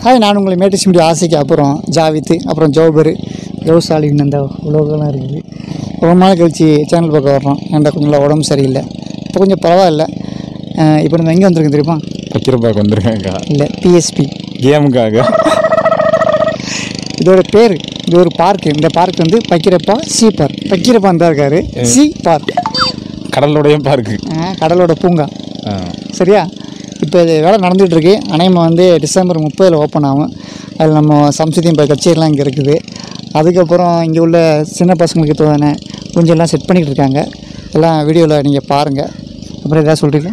hi நான் உங்களை Mattis media ஆசைக்கு அப்புறம் ஜாவித்து அப்புறம் ஜோபரு யோசாலின் அந்த உலகம்லாம் இருக்குது ரொம்ப நாள் கழிச்சு சேனல் பக்கம் வர்றோம் என்கிட்ட கொஞ்சம் நல்லா உடம்பு சரியில்லை இப்போ கொஞ்சம் பரவாயில்ல அஹ் இப்போ நம்ம எங்கே வந்திருக்கோம் தெரியுமா பக்கிரப்பாக்கு வந்திருக்காங்க இல்லை பிஎஸ்பி கேமுக்காக இதோட பேர் இது ஒரு பார்க் இந்த பார்க் வந்து பக்கிரப்பா சி பார்க் பக்கிரப்பான் தான் இருக்காரு சி பார்க் கடலோடைய பார்க்கு கடலோட பூங்கா சரியா இப்போ இது வேலை நடந்துகிட்டு இருக்கு அநேகமாக வந்து டிசம்பர் முப்பதில் ஓப்பன் ஆகும் அதில் நம்ம சம்ஸ்கிருதியும் இப்போ கச்சேரிலாம் இங்கே இருக்குது அதுக்கப்புறம் இங்கே உள்ள சின்ன பசங்களுக்கு தேவையான கொஞ்சம் செட் பண்ணிகிட்டு இருக்காங்க எல்லாம் வீடியோவில் நீங்கள் பாருங்கள் அப்புறம் எதாவது சொல்கிறீங்க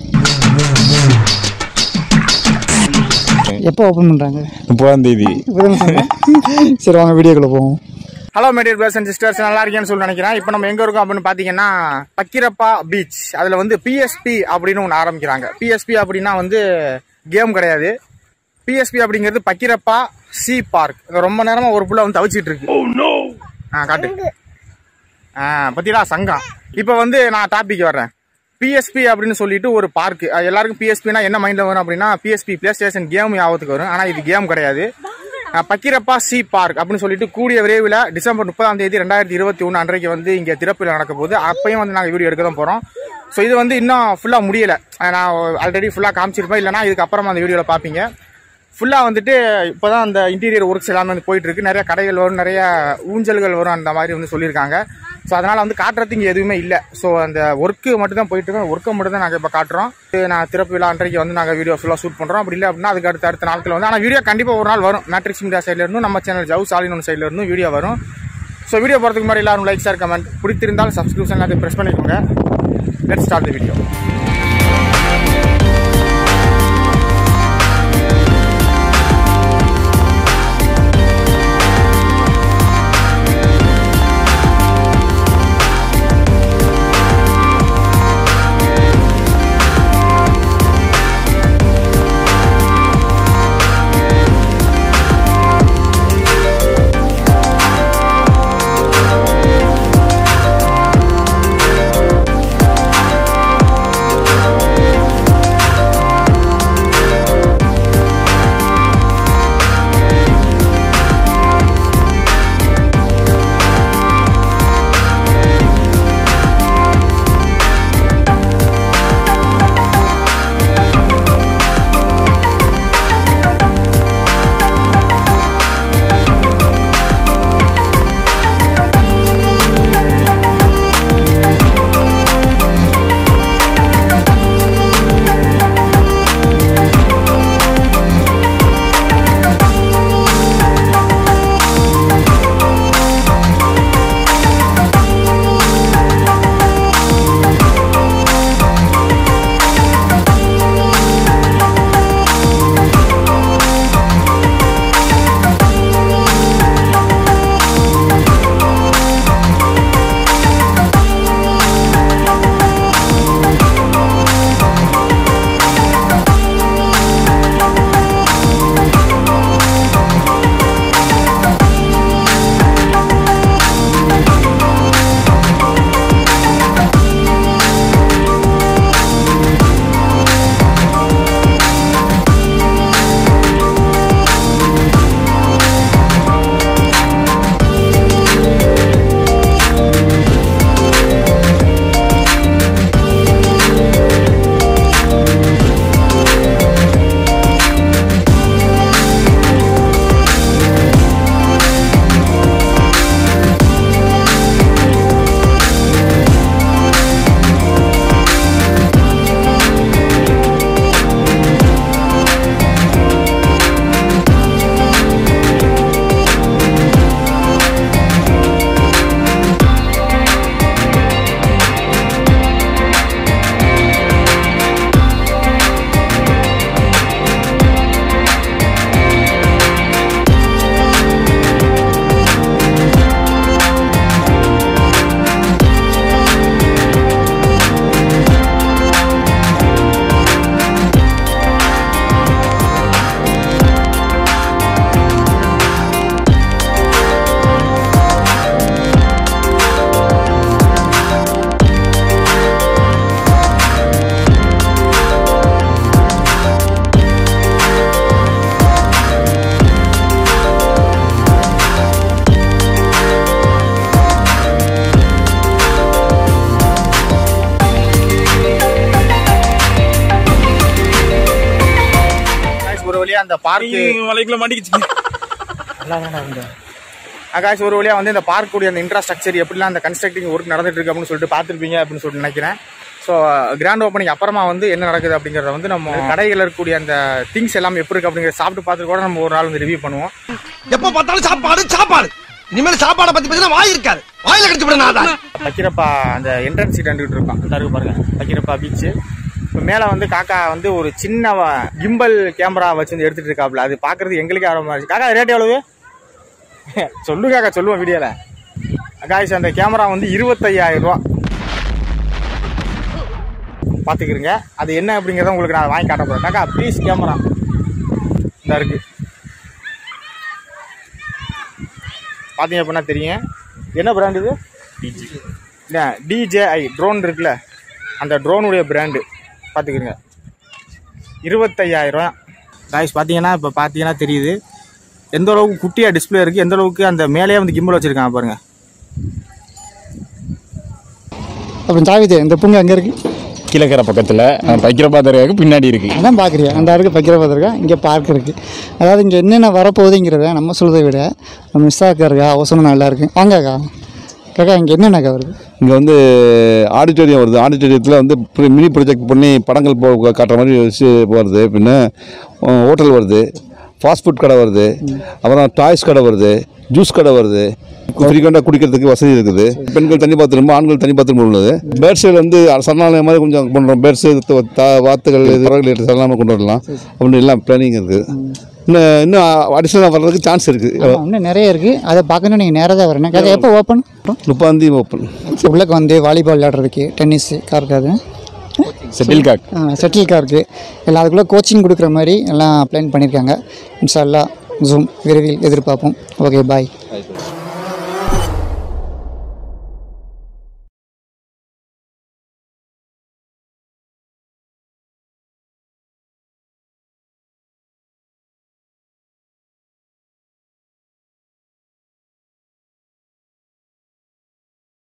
எப்போ ஓப்பன் பண்ணுறாங்க முப்பதாம் தேதி சரி வாங்க வீடியோக்குள்ளே போவோம் ஹலோ மெடியல் பிரதர்ஸ் அண்ட் சிஸ்டர்ஸ் நல்லா இருக்கேன்னு சொல்லி நினைக்கிறேன் இப்போ நம்ம எங்க இருக்கோம் அப்படின்னு பாத்தீங்கன்னா பக்கிரப்பா பீச் அதுல வந்து பிஎஸ்பி அப்படின்னு ஒன்று ஆரம்பிக்கிறாங்க பிஎஸ்பி அப்படின்னா வந்து கேம் கிடையாது பிஎஸ்பி அப்படிங்கிறது பக்கிரப்பா சி பார்க் இது ரொம்ப நேரமா ஒரு புள்ள வந்து தவிச்சிட்டு இருக்கு ஆ காட்டு ஆ பத்திடா சங்கம் இப்போ வந்து நான் டாபிக் வர்றேன் பிஎஸ்பி அப்படின்னு சொல்லிட்டு ஒரு பார்க் எல்லாருக்கும் பிஎஸ்பினா என்ன மைண்டில் வரும் அப்படின்னா பிஎஸ்பி பிளே ஸ்டேஷன் கேம் ஞாபகத்துக்கு வரும் ஆனால் இது கேம் கிடையாது அஹ் பக்கிரப்பா சி பார்க் அப்படின்னு சொல்லிட்டு கூடிய விரைவில் டிசம்பர் முப்பதாம் தேதி ரெண்டாயிரத்தி இருபத்தி ஒன்று அன்றைக்கு வந்து இங்கே திறப்பில் நடக்க போகுது அப்பயும் வந்து நாங்கள் வீடியோ எடுக்க தான் போகிறோம் ஸோ இது வந்து இன்னும் ஃபுல்லாக முடியலை அஹ் நான் ஆல்ரெடி ஃபுல்லாக காமிச்சிருப்பேன் இல்லைனா இதுக்கு அப்புறமா அந்த வீடியோவில் பார்ப்பீங்க ஃபுல்லாக வந்துட்டு இப்போ தான் அந்த இன்டீரியர் ஒர்க்ஸ் எல்லாமே வந்து போயிட்டு இருக்கு நிறைய கடைகள் வரும் நிறைய ஊஞ்சல்கள் வரும் அந்த மாதிரி வந்து சொல்லியிருக்காங்க ஸோ அதனால் வந்து காட்டுறதுக்கு இங்கே எதுவுமே இல்லை ஸோ அந்த ஒர்க்கு மட்டும் தான் போயிட்டு இருக்கு ஒர்க்கை மட்டும் தான் நாங்கள் இப்போ காட்டுறோம் இது நான் திறப்பு விழா அன்றைக்கு வந்து நாங்கள் வீடியோ ஃபுல்லாக ஷூட் பண்ணுறோம் அப்படி இல்லை அப்படின்னா அதுக்கு அடுத்த அடுத்த நாட்கள் வந்து ஆனால் வீடியோ கண்டிப்பாக ஒரு நாள் வரும் மேட்ரிக்ஸ் மீடியா சைடில் இருந்தும் நம்ம சேனல் ஜவு சாலின் ஒன்று சைடில் இருந்தும் வீடியோ வரும் ஸோ வீடியோ போகிறதுக்கு முன்னாடி எல்லாரும் லைக் ஷேர் கமெண்ட் பிடித்திருந்தால் சப்ஸ்கிரிப்ஷன் எல்லாத்தையும் ப்ரெஸ் பண்ணிக்கோங்க லெட் ஸ்டார்ட் த வீடியோ வழியா அந்த பார்க்கு மலைக்குள்ள மாட்டிக்கிச்சு ஆகாஷ் ஒரு வழியா வந்து இந்த பார்க் கூடிய அந்த இன்ஃப்ராஸ்ட்ரக்சர் எப்படிலாம் அந்த கன்ஸ்ட்ரக்டிங் ஒர்க் நடந்துட்டு இருக்கு அப்படின்னு சொல்லிட்டு பார்த்துருப்பீங்க அப்படின்னு சொல்லிட்டு நினைக்கிறேன் ஸோ கிராண்ட் ஓப்பனிங் அப்புறமா வந்து என்ன நடக்குது அப்படிங்கிறத வந்து நம்ம கடையில் இருக்கக்கூடிய அந்த திங்ஸ் எல்லாம் எப்படி இருக்கு அப்படிங்கிறத சாப்பிட்டு பார்த்துட்டு கூட நம்ம ஒரு நாள் வந்து ரிவ்யூ பண்ணுவோம் எப்ப பார்த்தாலும் சாப்பாடு சாப்பாடு இனிமேல் சாப்பாடை பத்தி பேசினா வாய் இருக்காது வாயில கடிச்சு விட நான் பக்கிரப்பா அந்த என்ட்ரன்ஸ் சீட் வந்துட்டு இருக்கோம் அந்த இருக்கு பாருங்க பக்கிரப்பா பீச்சு இப்போ மேலே வந்து காக்கா வந்து ஒரு சின்ன கிம்பல் கேமரா வச்சு வந்து எடுத்துட்டு இருக்காப்ல அது பார்க்கறது எங்களுக்கே ஆரம்பமா இருந்துச்சு காக்கா ரேட் எவ்வளவு சொல்லு காக்கா சொல்லுவோம் வீடியோல காய்ஸ் அந்த கேமரா வந்து இருபத்தையாயிரம் ரூபா பார்த்துக்கிறீங்க அது என்ன அப்படிங்கிறத உங்களுக்கு நான் வாங்கி காட்ட போகிறேன் காக்கா ப்ளீஸ் கேமரா இந்த இருக்கு பார்த்தீங்க அப்படின்னா தெரியும் என்ன பிராண்ட் இது இல்லை டிஜேஐ ட்ரோன் இருக்குல்ல அந்த ட்ரோனுடைய பிராண்டு பார்த்துக்கிறங்க இருபத்தையாயிரம் காய்ஸ் பார்த்தீங்கன்னா இப்போ பார்த்தீங்கன்னா தெரியுது எந்த அளவுக்கு குட்டியாக டிஸ்பிளே இருக்குது எந்த அளவுக்கு அந்த மேலேயே வந்து கிம்பிள் வச்சுருக்காங்க பாருங்கள் அப்புறம் ஜாவிது இந்த பூங்கா எங்கே இருக்குது கீழக்கரை பக்கத்தில் பைக்கிறப்பா தருவாக்கு பின்னாடி இருக்கு அதான் பார்க்குறியா அந்த இருக்கு பக்கிர பார்த்துருக்கா இங்கே பார்க் இருக்குது அதாவது இங்கே என்னென்ன வரப்போகுதுங்கிறத நம்ம சொல்றதை விட நம்ம மிஸ் இருக்கா அவசரம் நல்லா இருக்கு வாங்கக்கா காக்கா இங்கே என்னென்னக்கா வருது இங்கே வந்து ஆடிட்டோரியம் வருது ஆடிட்டோரியத்தில் வந்து ப்ரி- மினி ப்ரொஜெக்ட் பண்ணி படங்கள் போ காட்டுற மாதிரி வச்சு வருது பின்ன ஹோட்டல் வருது ஃபாஸ்ட் ஃபுட் கடை வருது அப்புறம் டாய்ஸ் கடை வருது ஜூஸ் கடை வருது ஃப்ரீக்வெண்ட்டாக குடிக்கிறதுக்கு வசதி இருக்குது பெண்கள் தனி பாத்ரூம் ஆண்கள் தனி பாத்ரூம் உள்ளது பேர்ட்ஸில் வந்து சரணாலயம் மாதிரி கொஞ்சம் கொண்டு பேர்ட்ஸு வாத்துகள் இது பறவைகள் சரணாலயம் கொண்டு வரலாம் அப்படின்னு எல்லாம் பிளானிங் இருக்குது இன்னும் இன்னும் அடிஷனலாக வர்றதுக்கு சான்ஸ் இருக்குது ஆமா, இன்னும் நிறைய இருக்குது அதை பார்க்கணும் நீங்கள் நேராக தான் வரணும் காக்கா எப்போ ஓப்பன் முப்பாந்தி ஓப்பன் உள்ளக்க வந்து வாலிபால் விளையாடுறதுக்கு டென்னிஸ் கார்க்காது செட்டில் காக் செட்டில் கார்க்கு எல்லாம் அதுக்குள்ளே கோச்சிங் கொடுக்குற மாதிரி எல்லாம் பிளான் பண்ணியிருக்காங்க இன்ஷா அல்லா ஜூம் விரைவில் எதிர்பார்ப்போம் ஓகே பாய்